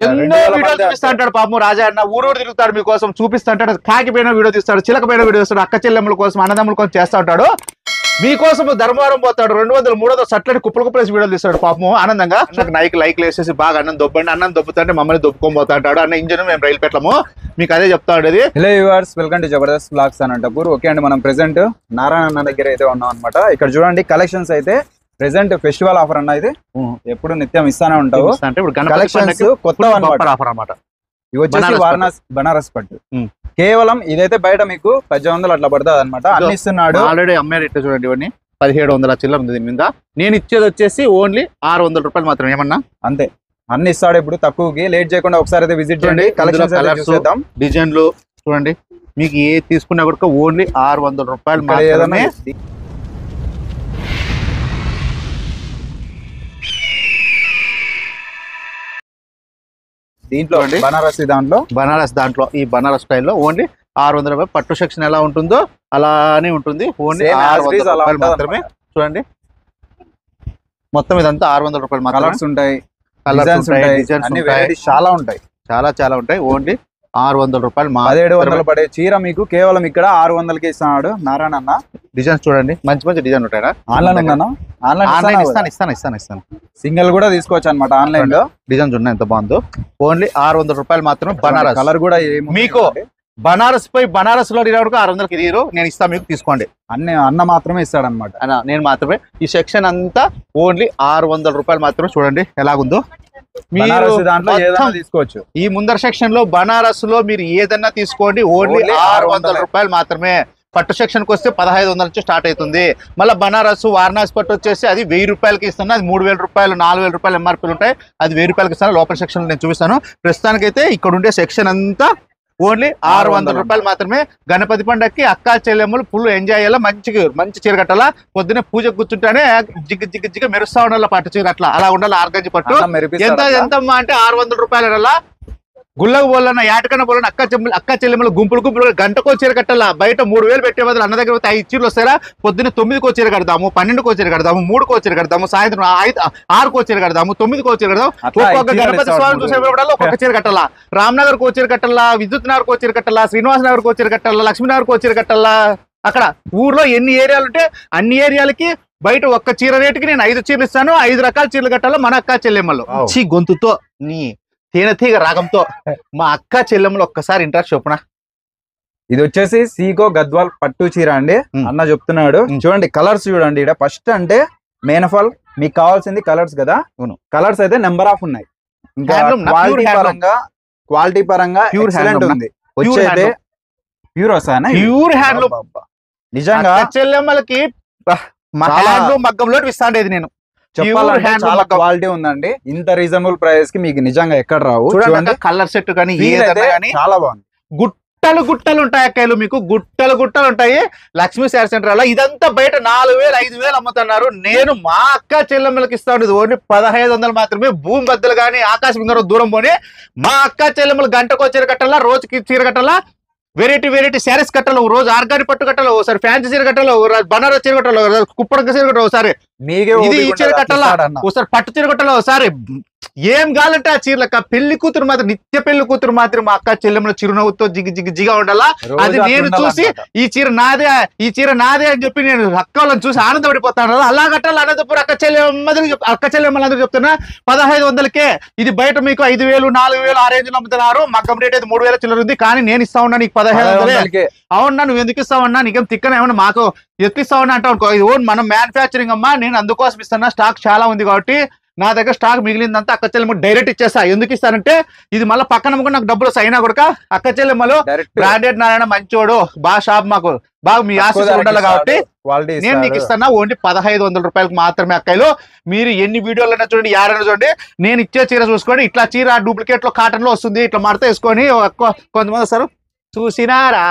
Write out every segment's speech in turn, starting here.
ఎన్నో రెండు వేల వీడియోలు మంది చూపిస్తా అంటాడు పాపం రాజా అన్న ఊరూరు తిరుగుతాడు మీకోసం చూపిస్తా అంటాడు కాకిపోయిన వీడియో తీస్తాడు చిలకపోయిన వీడియో తీస్తాడు అక్క చెల్లెమ్మల కోసం అన్నదమ్ముల కోసం చేస్తా ఉంటాడు మీకోసం ధర్మవరం పోతాడు రెండు వందలు మూడు వందలు సట్లని కుప్పలు కుప్పలేసి వీడియోలు తీస్తాడు పాపం ఆనందంగా నాకు నైక్ లైక్ వేసేసి బాగా అన్నం దొబ్బండి అన్నం దొబ్బుతుంటే మమ్మల్ని దొబ్బుకొని పోతా అంటాడు అన్న ఇంజన్ మేము రైలు పెట్టలేము మీకు అదే చెప్తా ఉండేది hello viewers welcome to Jabardasth vlogs Anantapur okay అండి మనం ప్రెసెంట్ నారాయణ అన్న దగ్గర అయితే ఉన్నాం అనమాట ఇక్కడ చూడండి కలెక్షన్స్ అయితే ప్రెసెంట్ ఫెస్టివల్ ఆఫర్ అన్న ఇది ఎప్పుడు నిత్యం ఇస్తానే ఉంటావు చూపిస్తా అంటే ఇప్పుడు గణపతి కలెక్షన్స్ పండగకి కొత్త full అనమాట bumper offer అన్నమాట ఇవి వచ్చేసి బనారస్ పట్టు. వారణాసి బనారస్ పట్టు ఉమ్. కేవలం ఇదైతే బయట మీకు పద్దెనిమిది వందలు అట్లా పడుతుంది అనమాట ఇదో. అన్ని ఇస్తున్నాడు ఆల్రెడీ అమ్మే రేట్ చూడండి ఇవన్నీ పదిహేడు వందల చిల్లర ఉంది దీని మీద నేను ఇచ్చేది వచ్చేసి ఓన్లీ ఆరు వందల రూపాయలు మాత్రం ఏమన్నా అంతే అన్ని ఇస్తాడు ఇప్పుడు తక్కువకి లేట్ చేయకుండా ఒకసారి అయితే విజిట్ చేయండి చూడండి, కలెక్షన్స్ ఇందులో అయితే colours. చూసేద్దాం డిజైన్లు చూడండి మీకు ఏ తీసుకున్నా కూడా ఓన్లీ ఆరు వందల రూపాయలు ఇక్కడ ఏదైనా మాత్రమే దీంట్లో చూడండి. బనారసి దాంట్లో బనారస్ దాంట్లో ఈ బనారస్ స్టైల్లో ఓన్లీ ఆరు వందల రూపాయలు పట్టు సెక్షన్ ఎలా ఉంటుందో అలానే ఉంటుంది ఓన్లీ Same as ఆరు it is వందల అలా రూపాయలు ఉంటుంది మాత్రమే చూడండి మొత్తం ఇదంతా ఆరు వందల రూపాయలు మాత్రమే కలర్స్ ఉంటాయి Colours డిజైన్స్ ఉంటాయి, ఉంటాయి designs అన్ని ఉంటాయి. varieties చాలా ఉంటాయి చాలా చాలా ఉంటాయి ఓన్లీ ఆరు వందల రూపాయలు పదిహేడు మాత్రమే వందలు పడే చీర మీకు కేవలం ఇక్కడ ఆరు వందలకి ఇస్తున్నాడు నారాయణ అన్న డిజైన్స్ చూడండి మంచి మంచి డిజైన్ ఉంటాయి ఆన్లైన్ ఉందన్న ఆన్లైన్ ఆన్లైన్ ఇస్తాను ఇస్తాను ఇస్తాను ఇస్తాను సింగిల్ కూడా తీసుకోవచ్చు అనమాట ఆన్లైన్ లో డిజైన్స్ ఉన్నాయి ఎంత బాగుందో ఓన్లీ ఆరు వందల రూపాయలు మాత్రం బనారస్ కలర్ కూడా ఏముంది మీకు చూడండి. బనారస్ పోయి బనారస్ లో వరకు ఆరు వందలకి ఇయ్యరు నేను ఇస్తా మీకు తీసుకోండి అన్ని అన్న మాత్రమే ఇస్తాడు అనమాట అన్న నేను మాత్రమే ఈ సెక్షన్ అంతా ఓన్లీ ఆరు వందల రూపాయలు మాత్రమే చూడండి ఎలాగుందో మీరు దాంట్లో ఏదైనా మొత్తం తీసుకోవచ్చు ఈ ముందర సెక్షన్ లో బనారస్ లో మీరు ఏదన్నా తీసుకోండి ఓన్లీ Only ఆరు వందల 600 రూపాయలు మాత్రమే పట్టు సెక్షన్ కి వస్తే పదహైదు వందల నుంచి స్టార్ట్ అవుతుంది మళ్ళీ బనారస్ వారణాసి పట్టు వచ్చేసి అది వెయ్యి రూపాయలకి ఇస్తున్నా అది మూడు వేల రూపాయలు నాలుగు వేల రూపాయలు ఎంఆర్పీలు ఉంటాయి అది వెయ్యి రూపాయలకి ఇస్తాను లోపల సెక్షన్ నేను చూపిస్తాను ప్రస్తుతానికైతే ఇక్కడ ఉండే సెక్షన్ అంతా ఓన్లీ ఆరు వందల 600 రూపాయలు మాత్రమే గణపతి పండగకి అక్కా చెల్లెమ్మలు ఫుల్ ఎంజాయ్ అయ్యేలా మంచిగా మంచి చీర కట్టాలా పొద్దునే పూజ కూర్చుంటేనే జిగ్గు జిగ్గు జిగ్గు మెరుస్తా ఉండాలి పట్టు చీర అట్లా అలా ఉండాలి ఆర్గంజి పట్టు అన్న మెరిపిస్తాడు ఎంత అట్లా. ఎంత అమ్మా అంటే ఆరు వందల రూపాయల నెల గుళ్ళకు పోలన్న యాటకన్న పోలన్న అక్క చెల్లెలు అక్క చెల్లెమ్మలు గుంపులు గుంపులు గంటకో చీర కట్టాలా బయట మూడు వేలు పెట్టే బదులు అన్న దగ్గర పోతే ఐదు చీరలు వస్తారా పొద్దున్న తొమ్మిదికో చీర కడదాము పన్నెండుకో చీర కడదాము మూడుకో చీర కడదాము సాయంత్రం ఐదు ఆరుకో చీర కడదాము తొమ్మిదికో చీర కడదాం అట్లా ఒక్కొక్క ఐదు చీరలు గణపతి ఇస్తాడు స్వామి మూడు చూసే వేలు. కూడా ఒక్కొక్క చీర కట్టాలా రామ్నగర్ కో చీర కట్టాలా విద్యుత్ నగర్ కో చీర కట్టాలా శ్రీనివాస్ నగర్ కో చీర కట్టాలా లక్ష్మీనగర్ కో చీర కట్టాలా అక్కడ ఊర్లో ఎన్ని ఏరియాలు ఉంటే అన్ని ఏరియాలకి బయట ఒక్క చీర రేటుకి నేను ఐదు చీరలు ఇస్తాను ఐదు రకాల చీరలు కట్టాలా మన అక్క చెల్లెమ్మలు వావ్. చీ గొంతుతో నీ తేనె తీగ రాగంతో మా అక్క చెల్లెమ్మలు ఒక్కసారి ఇంట్రెస్ట్ చొప్పున ఇది వచ్చేసి సీకో గద్వాల్ పట్టు చీర అండి ఉమ్. అన్న చెప్తున్నాడు ఉమ్. చూడండి కలర్స్ చూడండి ఇక్కడ ఫస్ట్ అంటే మెయిన్ ఆఫ్ ఆల్ మీకు కావాల్సింది కలర్స్ కదా అవును. కలర్స్ అయితే నెంబర్ ఆఫ్ ఉన్నాయి ఇంకా Handloom నా, pure క్వాలిటీ handloom. పరంగా క్వాలిటీ పరంగా Pure ఎక్సలెంట్ handloom నా. ఉంది Pure వచ్చేదే handloom. ప్యూర్ వస్తాయనా ప్యూర్ హ్యాండ్లూమ్ నిజంగా అక్క చెల్లెమ్మలకి మా చాలా- హ్యాండ్లూమ్ మగ్గంలో ఇస్తాండేది నేను చెప్పాలంటే handloom చాలా మగ్గం. క్వాలిటీ ఉందండి ఇంత రీజనబుల్ ప్రైస్ కి మీకు నిజంగా ఎక్కడ రావు చూడండి చూడండి కలర్ సెట్ కానీ Feel ఏదైనా అయితే కానీ చాలా బాగుంది గుట్టలు గుట్టలు ఉంటాయి అక్కలు మీకు గుట్టలు గుట్టలు ఉంటాయి లక్ష్మీ శారీ సెంటర్ అలా ఇదంతా బయట నాలుగు వేలు ఐదు వేలు అమ్ముతున్నారు నేను మా అక్క చెల్లెమ్మలకి ఇస్తాను ఇది ఓన్లీ పదహైదు వందలు మాత్రమే భూమి బద్దలు కానీ ఆకాశం ఇంకా దూరం పోని మా అక్క చెల్లెమ్మలు గంటకో చీర కట్టాలా రోజుకి చీర కట్టాలా వెరైటీ వెరైటీ శారీస్ కట్టాలి ఓ రోజు ఆర్గానిక్ పట్టు కట్టాలి ఒకసారి ఫ్యాన్సీ చీర కట్టాలి ఓ రోజు బనారస్ చీర కట్టాలి ఓ రోజు కుప్పడక చీర కట్టాలి ఒకసారి మీకే ఇది ఓపిక ఈ చీర ఉండదు, కట్టాలా? ఇస్తాడన్న. ఒకసారి పట్టు చీర కట్టాలి ఒకసారి ఏం కావాలంటే ఆ చీరలక్క పెళ్లి కూతురు మాత్రం నిత్య పెళ్లి కూతురు మాత్రం మా అక్క చెల్లెమ్మల చిరునవ్వుతో జిగి జిగి జిగా ఉండాలా రోజు అది అట్లా నేను చూసి ఉండాలన్నమాట. ఈ చీర నాదే ఈ చీర నాదే అని చెప్పి నేను అక్క వాళ్ళని చూసి ఆనందపడిపోతాను అలా కట్టాలి అనంతపురం అక్క చెల్లెమ్మది అక్క చెల్లెమ్మలందరూ చెప్తున్నా పదహైదు వందలకే ఇది బయట మీకు ఐదు వేలు నాలుగు వేలు ఆ రేంజ్ లో అమ్ముతున్నారు మగ్గం రేట్ అయితే మూడు వేల చిల్లర ఉంది కానీ నేను ఇస్తా ఉన్నా నీకు పదహైదు పదహైదు వందలే వందలకే. అవునా నువ్వు ఎందుకు ఇస్తావన్నా నీకేం తిక్కన ఏమన్నా మాకు ఎత్తిస్తావన్నా అంటావు అనుకో ఇది ఓన్ మనం మ్యానుఫ్యాక్చరింగ్ అమ్మా నేను అందుకోసం ఇస్తున్నా స్టాక్ చాలా ఉంది కాబట్టి నా దగ్గర స్టాక్ మిగిలిందంతా అక్క చెల్లెమ్మ డైరెక్ట్ ఇచ్చేస్తా ఎందుకు ఇస్తానంటే ఇది మళ్ళీ పక్కన అమ్ముకుని నాకు డబ్బులు వస్తాయి అయినా కూడా అక్క చెల్లెమ్మలు డైరెక్ట్ బ్రాండెడ్ నారాయణ మంచోడు బాగా షాప్ మాకు బాగా మీ తక్కువ ఆశీస్సు ధరకి ఉండాలి ఇస్తాడు, కాబట్టి క్వాలిటీ నేను నీకు ఇస్తాడు. ఇస్తాను ఓన్లీ పదహైదు వందల రూపాయలకు మాత్రమే అక్కలు మీరు ఎన్ని వీడియోలు అయినా చూడండి యారైనా చూడండి నేను ఇచ్చే చీర చూసుకోండి ఇట్లా చీర డూప్లికేట్ లో కాటన్ లో వస్తుంది ఇట్లా మడత వేసుకొని ఒక్క- కొంతమంది వస్తారు చూసినారా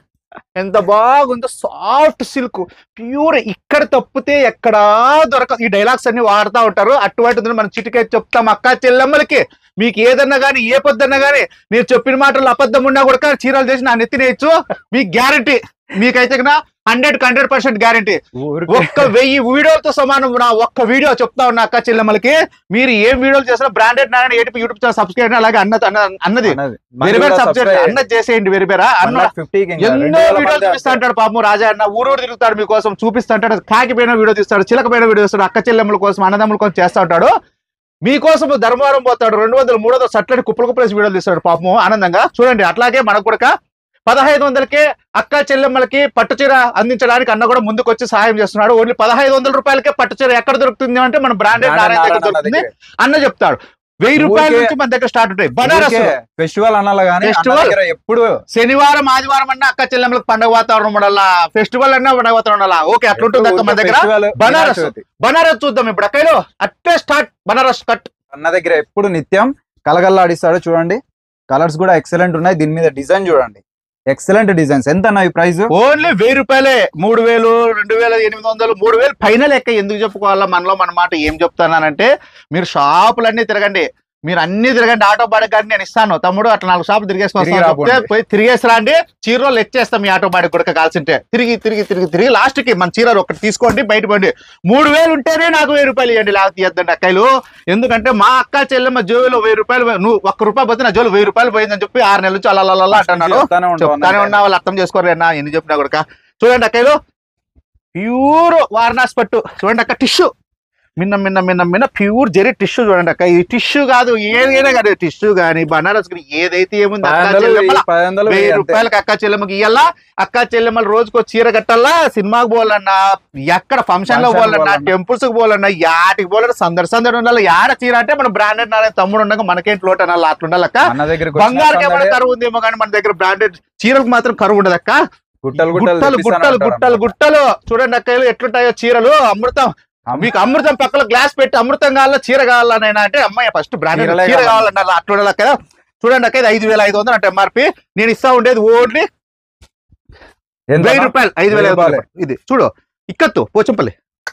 ఎంత బాగుందో సాఫ్ట్ సిల్క్ ప్యూర్ ఇక్కడ తప్పితే ఎక్కడా దొరకదు ఈ డైలాగ్స్ అన్ని వాడుతూ ఉంటారు అటువంటిది మనం చిటికే చెప్తాం అక్క చెల్లెమ్మలకి మీకు ఏదన్నా కానీ ఏ పొద్దున్నా కానీ నేను చెప్పిన మాటలు అబద్ధం ఉన్నా కూడా చీరలు చేసి నా నెత్తినేయచ్చు మీకు గ్యారంటీ మీకైతే హండ్రెడ్ హండ్రెడ్ పర్సెంట్ గ్యారంటీ ఊరికే ఒక్క వెయ్యి వీడియోలతో సమానం నా ఒక్క వీడియో చెప్తా ఉన్నా అక్క చెల్లెమ్మలకి మీరు ఏం వీడియోలు చేసినా branded Narayana ATP YouTube channel subscribe అలాగే అన్న అన్న- అన్నది అన్నది. వేరే వేరే మనకి సబ్జెక్ట్ subscribe అన్నది చేసేయండి వేరే వేరే అన్న 150 కి ఇంకా ఎన్నో 2000 వీడియోలు మంది చూపిస్తా అంటాడు పాపం రాజా అన్న ఊరూరు తిరుగుతాడు మీకోసం చూపిస్తుంటాడు కాకిపోయిన వీడియో తీస్తాడు చిలకపోయిన వీడియో తీస్తాడు అక్క చెల్లెమ్మల కోసం అన్నదమ్ముల కోసం చేస్తా ఉంటాడు మీకోసం ధర్మవరం పోతాడు రెండు వందలు మూడు వందలు సట్లని కుప్పలు కుప్పలేసి వీడియోలు తీస్తాడు పాపం ఆనందంగా చూడండి అట్లాగే మనకు కూడా పదహైదు వందలకి అక్క చెల్లెమ్మలకి పట్టుచీర అందించడానికి అన్న కూడా ముందుకు వచ్చి సహాయం చేస్తున్నాడు ఓన్లీ పదహైదు వందల రూపాయలకే పట్టుచీర ఎక్కడ దొరుకుతుంది అంటే మన బ్రాండెడ్ నారాయణ దగ్గర దొరుకుతుంది అన్న చెప్తాడు వెయ్యి రూపాయల ఊరికే- నుంచి మన దగ్గర స్టార్ట్ ఉంటాయి బనారస్ ఫెస్టివల్ అనాలి కానీ అన్న Festival. దగ్గర ఎప్పుడు శనివారం ఆదివారం అన్న అక్క చెల్లెమ్మలకు పండగ వాతావరణం ఉండాలా ఫెస్టివల్ అన్నా పండగ వాతావరణం ఉండాలా ఓకే అట్లుంటుంది అక్క మన దగ్గర ఫెస్టివల్ బనారస్. బనారస్ చూద్దాం ఇప్పుడు అక్కలో అట్టే స్టార్ట్ బనారస్ కట్ అన్న దగ్గర ఎప్పుడు నిత్యం కలగల్లాడిస్తాడు చూడండి కలర్స్ కూడా ఎక్సలెంట్ ఉన్నాయి దీని మీద డిజైన్ చూడండి ఎక్సలెంట్ డిజైన్స్ ఎంత అన్న ఈ ప్రైస్ ఓన్లీ వెయ్యి రూపాయలే మూడు వేలు రెండు వేల ఎనిమిది వందలు మూడు వేలు పైన లెక్క ఎందుకు చెప్పుకోవాలా మనలో మన మాట ఏం చెప్తానంటే మీరు షాపులన్నీ తిరగండి మీరు అన్ని తిరగండి ఆటో బాడీ కానీ నేను ఇస్తాను తమ్ముడు అట్లా నాలుగు షాపులు తిరిగేసుకొని తిరిగి వస్తాను చెప్తే రాపోండి. పోయి తిరిగేసి రండి చీరలో ఎచ్చేస్తాం మీ ఆటో బాడీ కూడా కాల్సింటే తిరిగి తిరిగి తిరిగి తిరిగి లాస్ట్ కి మన చీరలు ఒకటి తీసుకోండి బయట పోండి మూడు వేలు ఉంటేనే నాకు వెయ్యి రూపాయలు ఇవ్వండి లేకపోతే ఇద్దండి అక్కలు ఎందుకంటే మా అక్క చెల్లెమ్మ జోబులో వెయ్యి రూపాయలు పోయి- నువ్వు ఒక్క రూపాయి పోతే నా జోలు వెయ్యి రూపాయలు పోయిందని చెప్పి ఆరు నెలల నుంచి అలా అలా అలా అంటున్నాడు చెప్తానే ఉంటాం అన్న చెప్తానే ఉన్నా వాళ్ళు అర్థం చేసుకోరు అన్న ఎన్ని చెప్పినా కూడా చూడండి అక్కలు ప్యూర్ వారణాసి పట్టు చూడండి అక్క టిష్యూ మిన్న మిన్న మిన్న మిన్న ప్యూర్ జెరీ టిష్యూ చూడండి అక్క ఈ టిష్యూ కాదు ఏదైనా కాదు టిష్యూ కానీ బనారస్ కానీ ఏదైతే ఏముంది పది అక్క వందలు, చెల్లెమ్మల వెయ్యి, పది వందలు, వెయ్యి వెయ్యి అంతే. రూపాయలకి అక్క చెల్లెమ్మకి ఇయ్యాలా అక్క చెల్లెమ్మలు రోజుకో చీర కట్టాలా సినిమాకి పోవాలన్నా ఎక్కడ ఫంక్షన్ లో Function పోవాలన్నా పోవాలన్నా. టెంపుల్స్ కి పోవాలన్నా యాటికి పోవాలన్నా సందడి సందడి ఉండాలి యాడ చీర అంటే మన బ్రాండెడ్ నారాయణ తమ్ముడు ఉండగా మనకేంటి లోటు అనాలి అట్లా ఉండాలక్క అన్న దగ్గరికి వచ్చిన బంగారుకి ఏమైనా సందడే కరువు ఉందేమో కానీ మన దగ్గర బ్రాండెడ్ చీరలకు మాత్రం కరువు ఉండదు అక్క గుట్టలు గుట్టలు గుట్టలు గుట్టలు గుట్టలు గుట్టలు చూడండి అక్క ఎట్లుంటాయో చీరలు అమృతం మీకు అమృతం పక్కన గ్లాస్ పెట్టి అమృతం కావాలా చీర కావాలనైనా అంటే అమ్మాయి ఫస్ట్ బ్రాండెడ్ చీరలే చీర కావాలి. కావాలన్నా అట్లా ఉండాలి కదా చూడండి అక్క ఇది ఐదు వేల ఐదు వందలు అంటే ఎంఆర్పి నేను ఇస్తా ఉండేది ఓన్లీ వెయ్యి రూపాయలు ఐదు వేల ఐదు వందలు ఇది చూడు ఇక్కత్తు పోచంపల్లి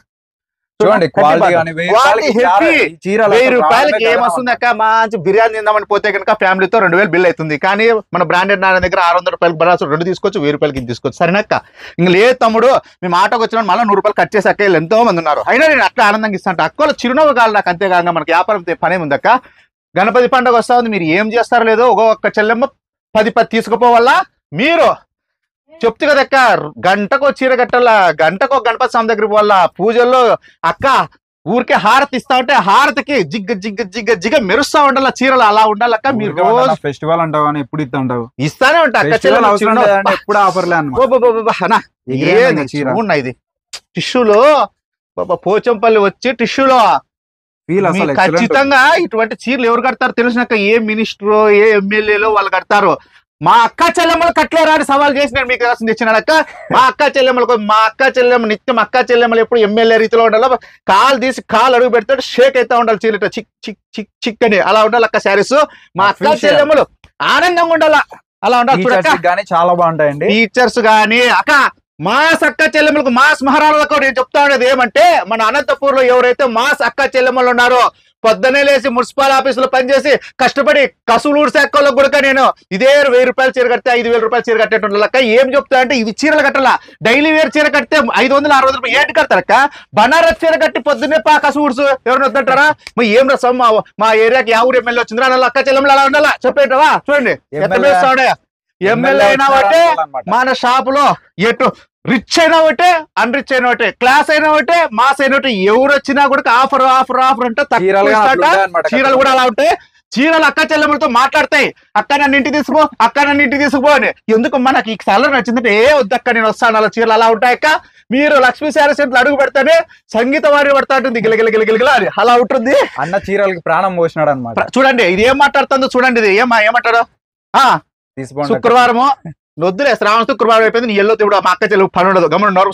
చూడండి క్వాలిటీ కట్టి కానీ వెయ్యి Quality రూపాయలకి heavy. చాలా- ఈ చీరలు వెయ్యి అసలు రూపాయలకి ప్రాణమే ఏమొస్తుంది అక్క మంచి బిర్యానీ తిందామని పోతే కనుక ఫ్యామిలీతో రెండు వేలు బిల్ అవుతుంది కానీ మన బ్రాండెడ్ నాన్న దగ్గర ఆరు వందల రూపాయలు బరాసు రెండు తీసుకోవచ్చు వెయ్యి రూపాయలకి ఇది తీసుకోవచ్చు సరేనక్క ఇంక లేదు తమ్ముడు మేము ఆటోకి వచ్చిన మళ్ళీ నూరు రూపాయలు కట్ చేసి అక్క వీళ్ళు ఎంతో మంది ఉన్నారు అయినా నేను అట్లా ఆనందంగా ఇస్తాను అక్కలో చిరునవ్వు కాదు నాకు అంతేకాక మనకి వ్యాపారం తే- పనే ఉందక్క గణపతి పండుగ వస్తా ఉంది మీరు ఏం చేస్తారో లేదో ఒక్కొక్క చెల్లెమ్మ పది పది తీసుకుపోవాలా మీరు చెప్తే కదక్క గంటకో చీర కట్టాలా గంటకో గణపతి స్వామి దగ్గరికి పోవాలా పూజల్లో అక్క ఊరికే హారతి ఇస్తా ఉంటే హారతికి జిగ్గ జిగ్గ జిగ్గ జిగ్గ మెరుస్తా ఉండాల చీరలు అలా ఉండాలక్క మీరు రోజు ఫెస్టివల్ అంటావు కానీ ఎప్పుడు ఇస్తా ఉంటావు ఇస్తానే ఉంటా అక్క ఫెస్టివల్ చెల్లెలు అవసరం చిరునవ్వు. లేదంటే ఎప్పుడు ఆఫర్లే అన్నమాట ఓ బా బా బా బా, అన్నా, ఎగిరేనా ఏంది చీర చూడున్నా ఇది టిష్యూలో బాబా పోచంపల్లి వచ్చి టిష్యూలో ఫీల్ మీకు అసలు excellent. ఖచ్చితంగా ఇటువంటి చీరలు ఎవరు కడతారు తెలిసినాక ఏ మినిస్టర్ ఏ ఎమ్మెల్యేలో వాళ్ళు కడతారు మా అక్క చెల్లెమ్మలు కట్లేరా అని సవాల్ చేసి నేను మీకు రాసింది ఇచ్చినాడక్క మా అక్క చెల్లెమ్మలకు మా అక్క చెల్లెమ్మ నిత్యం అక్క చెల్లెమ్మలు ఎప్పుడు ఎమ్మెల్యే రీతిలో ఉండాలి కాలు తీసి కాలు అడుగు పెడతాడు షేక్ అవుతా ఉండాలి చీరట చిక్ చిక్ చిక్ చిక్ అని అలా ఉండాలి అక్క శారీస్ మా అక్క Official. చెల్లెమ్మలు ఆనందంగా ఉండాలా అలా ఉండాలి చూడక్క T-shirts గానీ చాలా బాగుంటాయండి టీచర్స్ గాని అక్క మాస్ అక్క చెల్లెమ్మలకు మాస్ మహారాణులకు నేను చెప్తా ఉండేది ఏమంటే మన అనంతపూర్ లో ఎవరైతే మాస్ అక్క చెల్లెమ్మలు ఉన్నారో పొద్దునే లేసి మున్సిపల్ ఆఫీసులో పనిచేసి కష్టపడి కసులు ఊడిసేక్కల్లో కూడా నేను ఇదే వెయ్యి రూపాయలు చీర కడితే ఐదు వేల రూపాయలు చీర కట్టేటువంటి అక్క ఏం చెప్తా అంటే ఇవి చీరలు కట్టాలా డైలీ వేర్ చీర కడితే ఐదు వందలు ఆరు వందలు ఏంటి కడతారక్క బనారస్ చీర కట్టి పొద్దున్నే పా కసు ఊడ్సు ఎవరిని వద్దంటారా మరి ఏం రసం మా మా ఏరియాకి యా ఊరు ఎమ్మెల్యే వచ్చిందిరా అలా అక్క చెల్లెమ్మలు అలా ఉండాలా చెప్పేటవా చూడండి ఎంత ఎమ్మెల్యే- వేస్తాడే ఎమ్మెల్యే అయినా ఒకటే మన షాపులో ఎటు రిచ్ అయినా ఒకటే అన్రిచ్ అయినా ఒకటే క్లాస్ అయినా ఒకటే మాస్ అయినా ఒకటే ఎవరు వచ్చినా కూడా ఆఫర్ ఆఫర్ ఆఫర్ అంటే తక్కువ చీరలు గానీ ఇస్తాట. అట్లా ఉంటాయన్నమాట. చీరలు కూడా అలా ఉంటాయి చీరలు అక్క చెల్లెమ్మలతో మాట్లాడతాయి అక్క నన్ను ఇంటికి తీసుకుపో అక్క నన్ను ఇంటికి తీసుకుపో అని ఎందుకు మనకి ఈ కలర్ నచ్చిందంటే ఏ వద్దక్క నేను వస్తాను అలా చీరలు అలా ఉంటాయక్క మీరు లక్ష్మీ శారీ సెంట్లు అడుగు పెడతానే సంగీత వారి పడతా ఉంటుంది గిలగిల గిలగిల అని అలా ఉంటుంది అన్న చీరలకి ప్రాణం పోసినాడు అనమాట ప్ర- చూడండి ఇది ఏం మాట్లాడుతుందో చూడండి ఇది ఏమా ఏమంటాడు ఆ తీసుకోండి శుక్రవారము వద్దులే శ్రావణ శుక్రవారం అయిపోయింది నీ ఎల్లో ఇప్పుడు మా అక్క చెల్లి పని ఉండదు గమనం నోర్మస్కా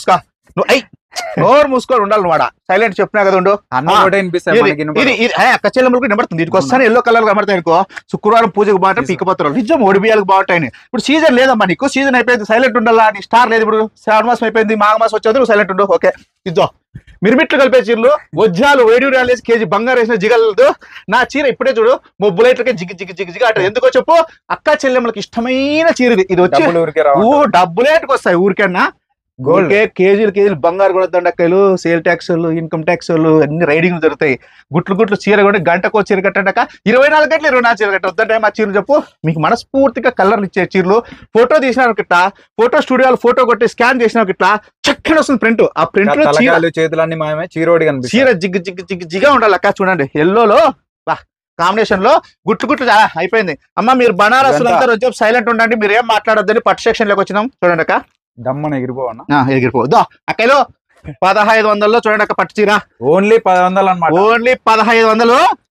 నువ్వు అయ్ నోరు మూసుకొని ఉండాలి వాడ సైలెంట్ చెప్పినా కదా ఉండు అన్న ఆ, కూడా వినిపిస్తాయి ఇది మనకి ఇది వినపడవు. ఇది ఏ, అక్క చెల్లెమ్మలకు కనబడుతుంది వీటికి వస్తాను ఎల్లో కలర్ కనబడతాయి అనుకో శుక్రవారం పూజకు బాగుంటాయి Yes, sir. పీకపోతారు నిజం ఒడిబియాలకు బాగుంటాయి ఇప్పుడు సీజన్ లేదమ్మా నీకు సీజన్ అయిపోయింది సైలెంట్ ఉండాలా నీ స్టార్ లేదు ఇప్పుడు శ్రావణ మాసం అయిపోయింది మాఘ మాసం వచ్చేది నువ్వు సైలెంట్ ఉండు ఓకే ఇద్దో మిరిమిట్లు కలిపే చీరలు వజ్జాలు వేడియూరాలు వేసి కేజీ బంగారు వేసిన జిగలదు నా చీర ఇప్పుడే చూడు మొబ్బులైట్లకే జిగి జిగి జిగి జిగి అంటారు ఎందుకో చెప్పు అక్క చెల్లెమ్మలకి ఇష్టమైన చీర ఇది ఇది వచ్చి డబ్బులు ఊరికే రావు ఓ డబ్బులేటికి వస్తాయి ఊరికన్నా Gold. గోల్డ్ కేజీలు కేజీలు బంగారు కూడా దండకాయలు సేల్ ట్యాక్స్ ఇన్కమ్ ట్యాక్స్ అన్ని రైడింగ్ దొరుకుతాయి గుట్లు గుట్లు చీర కూడా గంటకో చీర కట్టడాక ఇరవై నాలుగు గంటలు ఇరవై నాలుగు చీర కట్ట వద్దంటే మా చీరలు చెప్పు మీకు మనస్ఫూర్తిగా కలర్లు ఇచ్చే చీరలు ఫోటో తీసినారు గిట్లా ఫోటో స్టూడియోలో ఫోటో కొట్టి స్కాన్ చేసినారు గిట్లా చక్కని వస్తుంది ప్రింట్ ఆ ప్రింట్ లో చీర తలకాయలు చేతులు అన్ని మాయమే చీరోడి కనిపిస్తాయి చీర జిగ్గు జిగ్గు జిగ్గు జిగా ఉండాలి అక్క చూడండి ఎల్లోలో వా కాంబినేషన్ లో గుట్లు గుట్లు చాలా అయిపోయింది అమ్మ మీరు బనారస్ ఇదంతా- అంతా రోజు సైలెంట్ ఉండండి మీరు ఏం మాట్లాడొద్దని పట్టు సెక్షన్ లోకి వచ్చినాం చూడండి అక్క దమ్మన ఎగిరిపోవన్నా ఆ, ఎగిరిపోద్దు అక్కలో పదహైదు వందల్లో చూడండి అక్క పట్టు చీర ఓన్లీ పది వందలు అనమాట ఓన్లీ పదహైదు వందలు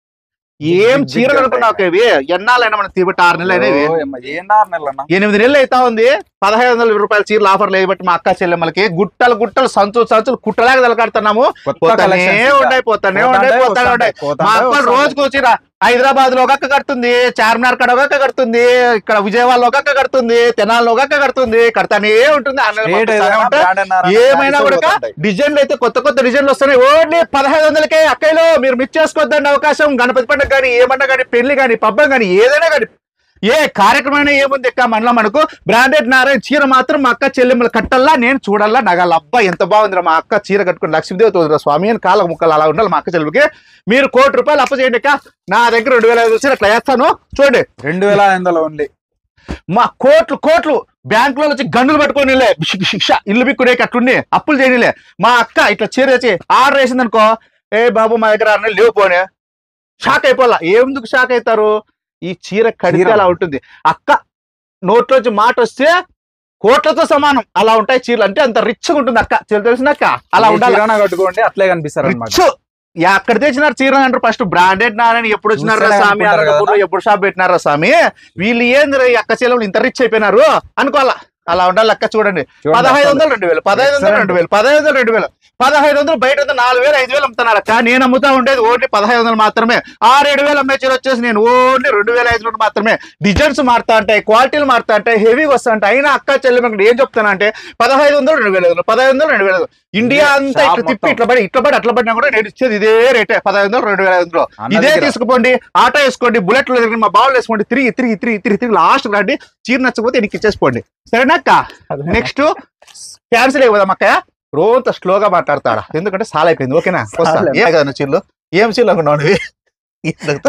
ఏం జిగ్ చీరలు జిగ్ అనుకున్నావు అక్క ఇవి ఎన్నాళ్ళైనా మనం తీబట్టి ఆరు నెలలు అయినా ఇవి ఏం ఆరు నెలలు అన్న ఎనిమిది నెలలు అయితే ఉంది పదహైదు వందల రూపాయల చీరలు ఆఫర్ లేదు బట్టి మా అక్క చెల్లెమ్మలకి గుట్టలు గుట్టలు సంచులు సంచులు కుట్టలాగా తలకాడుతున్నాము కొత్త పోతానే collections ఇంకా. ఉండాయి పోతానే పోతాంటే ఉండాయి పోతానే వస్తాంటాయి, ఉండాయి పోతాంటే మా అక్క వస్తాంటాయి. రోజుకు వచ్చిరా హైదరాబాద్ లో ఒక కడుతుంది చార్మినార్ కడ ఒక కడుతుంది ఇక్కడ విజయవాడలో ఒక కడుతుంది తెనాల్లో ఒక కడుతుంది కడతానే ఉంటుంది ఆ నెల Rate పంపిస్తానే ఏదైనా ఉంటాయి. brand అన్నారా? ఏమైనా దానికి కూడా పోతాంటాయి. డిజైన్లు అయితే కొత్త కొత్త డిజైన్లు వస్తున్నాయి ఓన్లీ పదహైదు వందలకే అక్కయ్యలో మీరు మిస్ చేసుకోవద్దండి అవకాశం గణపతి పండుగ కానీ ఏమన్నా కానీ పెళ్లి కానీ పబ్బం కానీ ఏదైనా కానీ ఏ కార్యక్రమం ఏముంది ఎక్క మనలో మనకు బ్రాండెడ్ నారాయణ చీర మాత్రం మా అక్క చెల్లెమ్మలు కట్టల్లా నేను చూడల్లా నగల అబ్బా ఎంత బాగుందిరా మా అక్క చీర కట్టుకుని లక్ష్మీదేవి తోదురా స్వామి అని కాళ్ళ ముక్కలు అలా ఉండాలి మా అక్క చెల్లెలకి మీరు కోటి రూపాయలు అప్పు చేయండి అక్క నా దగ్గర రెండు వేల ఐదు వచ్చి అట్లా వేస్తాను చూడండి రెండు వేల ఐదు వందలు ఓన్లీ మా కోట్లు కోట్లు బ్యాంకులో వచ్చి గన్నులు పట్టుకొని వెళ్ళే బిష్ బిష్ బిష్ ఇల్లు బిక్కునే అట్లుండి అప్పులు చేయనిలే మా అక్క ఇట్లా చీర తెచ్చి ఆర్డర్ వేసింది అనుకో ఏ బాబు మా దగ్గర ఆరు నెలలు లేవు పోనే షాక్ అయిపోలా ఎందుకు షాక్ అవుతారు ఈ చీర కడితే చీర. అలా ఉంటుంది అక్క నోట్లోంచి మాట వస్తే కోట్లతో సమానం అలా ఉంటాయి చీరలు అంటే అంత రిచ్గా ఉంటుంది అక్క చీర తెలిసిన అక్క అలా ఏ ఉండాలి చీరనా కట్టుకోండి అట్లే కనిపిస్తారు అనమాట రిచ్ ఎక్కడ తెచ్చినారు చీర అంటారు ఫస్ట్ బ్రాండెడ్ నారని ఎప్పుడు వచ్చినారా చూస్తేనే స్వామి అనుకుంటారు అనంతపూర్లో ఎప్పుడు షాప్ పెట్టినారా స్వామి వీళ్ళు ఏంది రా ఈ అక్క చీరలు ఇంత రిచ్ అయిపోయినారు అనుకోవాలా అలా ఉండాలి అక్క చూడండి పదహైదు వందలు రెండు వేలు పదహైదు వందలు రెండు వేలు పదహైదు వందలు రెండు వేలు పదహైదు వందలు బయట ఉంది నాలుగు వేలు ఐదు వేలు అమ్ముతున్నారు అక్క నేను అమ్ముతా ఉండేది ఓన్లీ పదహైదు వందలు మాత్రమే ఆరు ఏడు వేలు అమ్మే చీర వచ్చేసి నేను ఓన్లీ రెండు వేల ఐదు వందలు మాత్రమే డిజైన్స్ మారుతా ఉంటాయి క్వాలిటీలు మారుతా ఉంటాయి హెవీగా వస్తా ఉంటాయి అయినా అక్క చెల్లెమ్మకి ఏం చెప్తాను అంటే పదహైదు వందలు రెండు వేల ఐదు వందలు పదహైదు వందలు రెండు వేల ఐదు వందలు. ఇండియా అంతా షాప్ ఇట్లా తిప్పి మొత్తం. ఇట్లా పడి ఇట్లా పడి అట్లా పడినా కూడా నేను ఇచ్చేది ఇదే రేటే పదహైదు వందలు రెండు వేల ఐదు వందలు అన్న ఇదే దగ్గర. తీసుకుపోండి ఆటో వేసుకోండి బుల్లెట్లు తిరిగి మా బావులు వేసుకోండి తిరిగి తిరిగి తిరిగి తిరిగి తిరిగి లాస్ట్ రండి చీర నచ్చకపోతే నీకు ఇచ్చేసుకోండి సరేనా అక్క నెక్స్ట్ క్యాన్సిల్ అయిపోదాం అక్క రోజంత స్లోగా మాట్లాడతాడా ఎందుకంటే సాల్ అయిపోయింది ఓకేనా వస్తా సాల్ ఏ కదా నువ్వు చీరలు ఏం చీరలు అనుకున్నావు నువ్వు? ఇంతకుతో.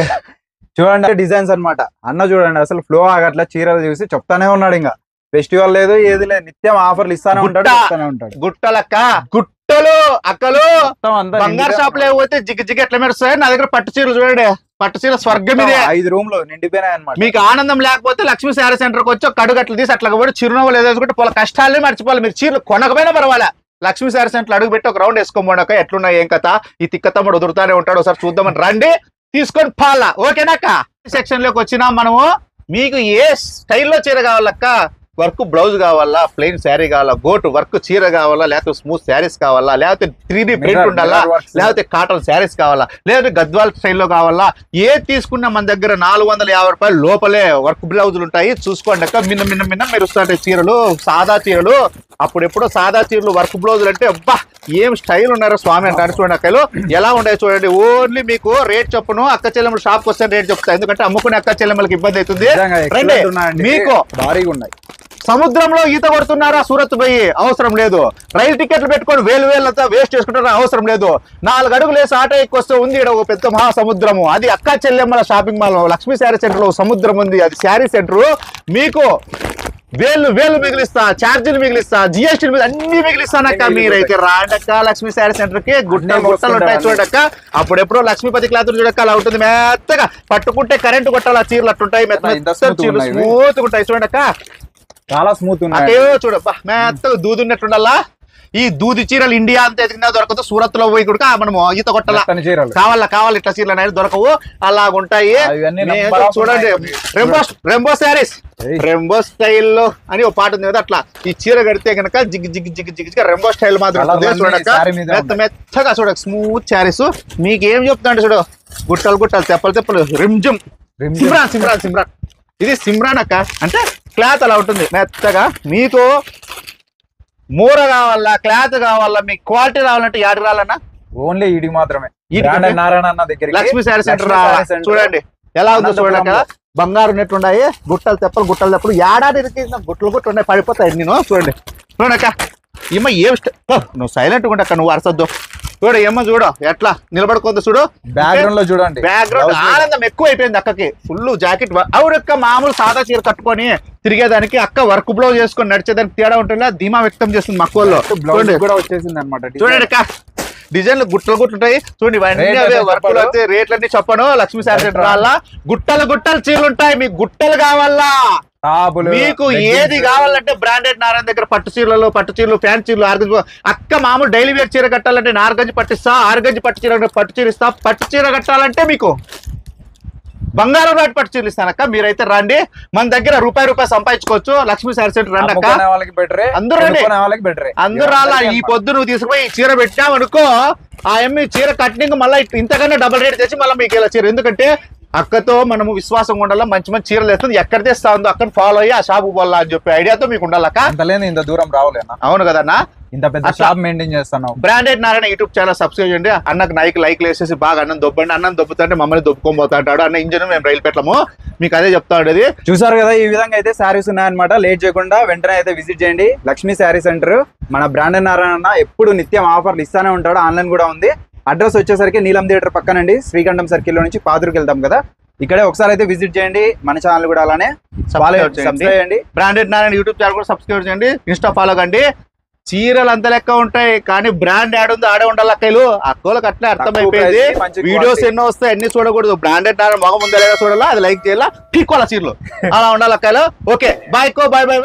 చూడండి డిజైన్స్ అన్నమాట అన్న చూడండి అసలు ఫ్లో ఆగట్లా చీరలు చూసి చెప్తానే ఉన్నాడు ఇంకా ఫెస్టివల్ లేదు ఏది లేదు నిత్యం ఆఫర్లు ఇస్తానే ఉంటాడు గుట్ట. చెప్తానే ఉంటాడు గుట్టలక్క గుట్టలు అక్కలు మొత్తం అంతా బంగారు నిండుగా షాప్ లేకపోతే జిగ్ జిగ్ ఎట్లా మెరుస్తాయి నా దగ్గర పట్టు చీరలు చూడండి పట్టు చీర స్వర్గం ఇదే ఐదు రూమ్ లో నిండిపోయినాయి అనమాట మీకు ఆనందం లేకపోతే లక్ష్మీ శారీ సెంటర్కి వచ్చి ఒక కడుగు అట్లా తీసి అట్లా కూడా చిరునవ్వులు వేసుకుంటే పొల కష్టాలనే మర్చిపోవాలి మీరు చీరలు కొనకపోయినా పర్వాలే లక్ష్మీ శారీ సెంటర్ అడుగు పెట్టి ఒక రౌండ్ వేసుకోమోడక ఎట్లున్నాయి ఏం కథ ఈ తిక్క తమ్ముడు వదురుతానే ఉంటాడు ఒకసారి చూద్దామని రండి తీసుకొని పాలా ఓకేనాక సెక్షన్ లోకి వచ్చినా మనము మీకు ఏ స్టైల్లో చీర కావాలక్క వర్క్ బ్లౌజ్ కావాలా ప్లెయిన్ శారీ కావాలా గోటు వర్క్ చీర కావాలా లేకపోతే స్మూత్ శారీస్ కావాలా లేకపోతే త్రీ డి ప్రింట్ Mirror- ఉండాలా mirror works. లేకపోతే కాటన్ శారీస్ కావాలా లేకపోతే గద్వాల్ స్టైల్లో కావాలా ఏ తీసుకున్నా మన దగ్గర నాలుగు వందల యాభై రూపాయలు లోపలే వర్క్ బ్లౌజులు ఉంటాయి చూసుకోండి అక్క మిన్న మిన్న మిన్న మెరుస్తుంటాయి చీరలు సాదా చీరలు అప్పుడెప్పుడో సాదా చీరలు వర్క్ బ్లౌజులు అంటే అబ్బా ఏం స్టైల్ ఉన్నారో స్వామి అంటారు చూడండి అక్కలు ఎలా ఉండే చూడండి ఓన్లీ మీకు రేట్ చెప్పును అక్క చెల్లెమ్మలు షాప్కి వస్తే రేట్ చెప్తా ఎందుకంటే అమ్ముకునే అక్క చెల్లెమ్మలకి ఇబ్బంది అవుతుంది నిజంగా excellent రండి. ఉన్నాయండి. మీకు భారీగా ఉన్నాయి సముద్రంలో ఈత కొడుతున్నారా సూరత్ పోయి అవసరం లేదు రైలు టికెట్లు పెట్టుకొని వేలు వేలంతా వేస్ట్ చేసుకుంటారా అవసరం లేదు నాలుగు అడుగులు వేసి ఆటో ఎక్కి వస్తే ఉంది ఈడ ఒక పెద్ద మహాసముద్రము అది అక్క చెల్లెమ్మల shopping mall Lakshmi sari centre లో సముద్రం ఉంది అది శారీ సెంటర్ మీకు వేలు వేలు మిగిలిస్తా ఛార్జీలు మిగిలిస్తా జిఎస్టీ మీద అన్ని మిగిలిస్తానక్క అన్ని మీరైతే రాండక్క లక్ష్మీ శారీ సెంటర్ కి గుట్ట అన్నీ గుట్టలు ఉంటాయి మోసుకుంటారు చూడక్క అప్పుడెప్పుడో లక్ష్మీపతి క్లాత్ చూడక్క అలా ఉంటుంది మెత్తగా పట్టుకుంటే కరెంట్ కొట్టాలి ఆ చీరలు అట్టుంటాయి మెత్త ఇంత మెత్త smooth చీరలు ఉన్నాయి ఇవి. స్మూత్ ఉంటాయి చూడక్క చాలా స్మూత్ ఉన్నాయి అటే చూడు బా, మెత్తగా దూదున్నట్టుండల్లా ఈ దూది చీరలు ఇండియా అంతా ఎదిగినా దొరకదు సూరత్ లో పోయి కూడా మనము ఈత కొట్టాల మెత్తని చీరలు కావాలా కావాలి ఇట్లా చీరలు అనేది దొరకవు అలాగుంటాయి అవన్నీ నేను number of చూడండి ఉన్నాయి. రెంబో రెంబో శారీస్ ఏయ్. రెంబో స్టైల్లో అని ఒక పాట ఉంది కదా అట్లా ఈ చీర కడితే గనక జిగ్ జిగ్ జిగ్ జిగ్ జిగ్ రెంబో స్టైల్ మాత్రం Colour ఉంటుంది. అన్నీ చూడక saree మీదే మెత్త మెత్తగా చూడక స్మూత్ శారీస్ మీకు ఏం చెప్తాంటే చూడు గుట్టలు గుట్టలు తెప్పలు తెప్పలు రిమ్జుమ్ రిమ్ సిమ్రాన్ సిమ్రాన్ సిమ్రాన్ ఇది సిమ్రాన్ అక్క అంటే క్లాత్ అలా ఉంటుంది మెత్తగా మీకు మూర కావాలా క్లాత్ కావాలా మీకు క్వాలిటీ రావాలంటే యాడ్ రావాలన్నా ఓన్లీ ఇది మాత్రమే ఈడికి Brand అంటే నారాయణ అన్న దగ్గరికి లక్ష్మీ శారీ సెంటర్ లక్ష్మీ రావాలా శారీ సెంటర్. చూడండి ఎలా ఉందో చూడండి అనంతపురంలో. కదా బంగారు నెట్లున్నాయి గుట్టలు తెప్పలు గుట్టలు తెప్పలు ఏడాది ఇరికిన గుట్టలు గుట్టలు ఉన్నాయి పడిపోతాయి నేను చూడండి చూడండి అక్క ఏమో ఏం స్ట- ఓ, నువ్వు సైలెంట్ ఉండక్క నువ్వు అరసద్దు చూడు ఏమో చూడు ఎట్లా నిలబడుకుందో చూడు బ్యాక్గ్రౌండ్ లో చూడండి బ్యాక్గ్రౌండ్ Blouse ఆనందం ఎక్కువ అయిపోయింది అక్కకి ఫుల్ జాకెట్ అవునక్క మామూలు సాదా చీర కట్టుకొని తిరిగేదానికి అక్క వర్క్ బ్లౌజ్ చేసుకొని నడిచేదానికి తేడా ఉంటుందా ధీమా వ్యక్తం చేస్తుంది మక్కువల్లో బ్లౌజ్ చూడండి కూడా వచ్చేసింది అనమాట చూడండి అక్క డిజైన్లు గుట్టలు గుట్టలు ఉంటాయి చూడండి ఇవన్నీ రేట్లు అవే అయితే వర్కులు చెప్పాడు. అయితే రేట్లన్నీ చెప్పను లక్ష్మీ శారీ సెంటర్ వాళ్ళ గుట్టలు గుట్టలు చీరలు ఉంటాయి మీకు గుట్టలు కావాలా టాపులు మీకు leggings. ఏది కావాలంటే బ్రాండెడ్ నారాయణ దగ్గర పట్టు చీరలు పట్టు చీరలు ఫ్యాన్ చీరలు ఆర్గంజ్ అక్క మామూలు డైలీ వేర్ చీర కట్టాలంటే నార్గంజ్ పట్టిస్తా ఆర్గంజ్ పట్టు చీర అంటే పట్టు చీర ఇస్తా పట్టు చీర కట్టాలంటే మీకు బంగారం రాటి పట్టు చీరలు ఇస్తానక్క మీరైతే రండి మన దగ్గర రూపాయి రూపాయి సంపాదించుకోవచ్చు లక్ష్మీ శారీ సెంటర్ రండి అక్క అమ్ముకునే వాళ్ళకి బెటరే అందరూ రండి. కొనుక్కునే వాళ్ళకి బెటరే అందరూ రాలా ఈ పొద్దు నువ్వు తీసుకుపోయి ఈ చీర పెట్టావనుకో ఆ ఎమ్మి చీర కట్టింగ్ మళ్ళీ ఇంతకన్నా డబుల్ రేట్ తెచ్చి మళ్ళీ మీకు ఇలా చీర ఎందుకంటే అక్కతో మనము విశ్వాసం ఉండాలా మంచి మంచి చీరలు వేస్తుంది ఎక్కడ తెస్తా ఉందో అక్కడ ఫాలో అయ్యి ఆ షాపు పోవాలా అని చెప్పి ఐడియాతో మీకు ఉండాలక్క అంత లేని ఇంత దూరం రావులేనా అవును కదన్నా ఇంత పెద్ద అట్లా. షాప్ మెయింటైన్ చేస్తున్నావు branded Narayana YouTube channel subscribe చేయండి అన్నకు నైక్ లైక్ వేసేసి బాగా అన్నం దొబ్బండి అన్నం దొబ్బుతుంటే మమ్మల్ని దొబ్బుకొని పోతా అంటాడు అన్న ఇంజన్ మేము రైలు పెట్టలేము మీకు అదే చెప్తా ఉండేది చూసారు కదా ఈ విధంగా అయితే శారీస్ ఉన్నాయన్నమాట లేట్ చేయకుండా వెంటనే అయితే విజిట్ చేయండి లక్ష్మీ శారీ సెంటర్ మన బ్రాండ్ నారాయణ ఎప్పుడు నిత్యం ఆఫర్లు ఇస్తానే ఉంటాడు ఆన్లైన్ కూడా ఉంది అడ్రస్ వచ్చేసరికి నీలం థియేటర్ పక్కనండి శ్రీకంఠం సర్కిల్ లో నుంచి పాదురుకి వెళ్తాం కదా ఇక్కడే ఒకసారి అయితే విజిట్ చేయండి మన ఛానల్ కూడా అలానే Subscribe చేయండి. సబ్స్క్రైబ్ చేయండి బ్రాండెడ్ నారాయణ యూట్యూబ్ ఛానల్ కూడా సబ్స్క్రైబ్ చేయండి ఇన్స్టా ఫాలో కండి చీరలు అంత లెక్క ఉంటాయి కానీ బ్రాండ్ యాడ్ ఉంది ఆడే ఉండాలి అక్కలు అక్కలకు అట్లే అర్థమైపోయింది price కి మంచి వీడియోస్ quality. ఎన్నో వస్తాయి అన్ని చూడకూడదు బ్రాండెడ్ నారాయణ మొగం ముందర చూడాలా అది లైక్ చేయాలా పీక్కోవాలా చీరలు అలా ఉండాలి అక్కలు ఓకే బాయ్ కో బాయ్ బాయ్